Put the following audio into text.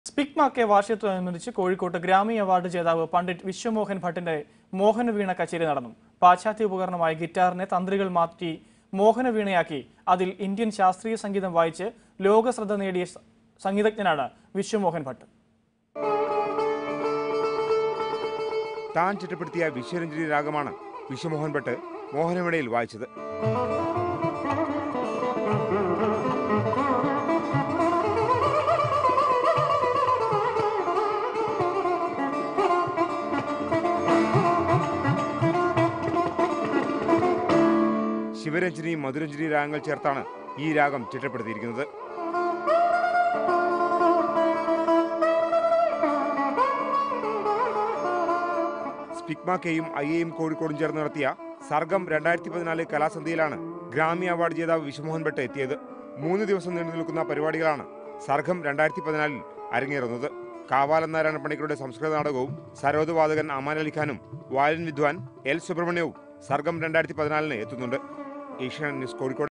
സ്പിക്മ K വാർഷികത്തോടനുബന്ധിച്ച് കോഴിക്കോട്ട് Grammy award ജേതാവ് പണ്ഡിറ്റ് വിശ്വമോഹൻ ഭട്ടിന്റെ മോഹനവീണ കച്ചേരി നടന്നു പാശ്ചാത്യ ഉപകരണമായ ഗിറ്റാറിനെ തന്ത്രികൾ മാറ്റി മോഹനവീണയാക്കി അതിൽ ഇന്ത്യൻ ശാസ്ത്രീയ സംഗീതം വായിച്ച് ലോകശ്രദ്ധ നേടിയ സ- സംഗീതജ്ഞനാണ് വിശ്വമോഹൻ ഭട്ട് താൻ ചിട്ടപ്പെടുത്തിയ വിശ്വരഞ്ജനി രാഗമാണ് വിശ്വമോഹൻ ഭട്ട് മോഹനവിടയിൽ വായിച്ചത് ശിവരഞ്ജനി മധുരഞ്ജനി രാഗങ്ങൾ ചേർത്താണ് ഈ രാഗം ചിട്ടപ്പെടുത്തിയിരിക്കുന്നത് സ്പിക്മ കെയും ഐ എയും കോഴിക്കോടും ചേർന്ന് നടത്തിയ സർഗം രണ്ടായിരത്തി പതിനാല് കലാസന്ധ്യയിലാണ് ഗ്രാമി അവാർഡ് ജേതാവ് വിശ്വമോഹൻ ഭട്ട് എത്തിയത് മൂന്ന് ദിവസം നീണ്ടു നിൽക്കുന്ന പരിപാടികളാണ് സർഗം രണ്ടായിരത്തി പതിനാലിൽ അരങ്ങേറുന്നത് കാവാലൻ നാരായണ പണിക്കരുടെ സംസ്കൃത നാടകവും സരോദവാദകൻ അമാൻ അലിഖാനും വായൻ വിദ്വാൻ എൽ സുബ്രഹ്മണ്യവും സർഗം രണ്ടായിരത്തി പതിനാലിന് എത്തുന്നുണ്ട് ഏഷ്യാനെറ്റ് ന്യൂസ് കോഴിക്കോട്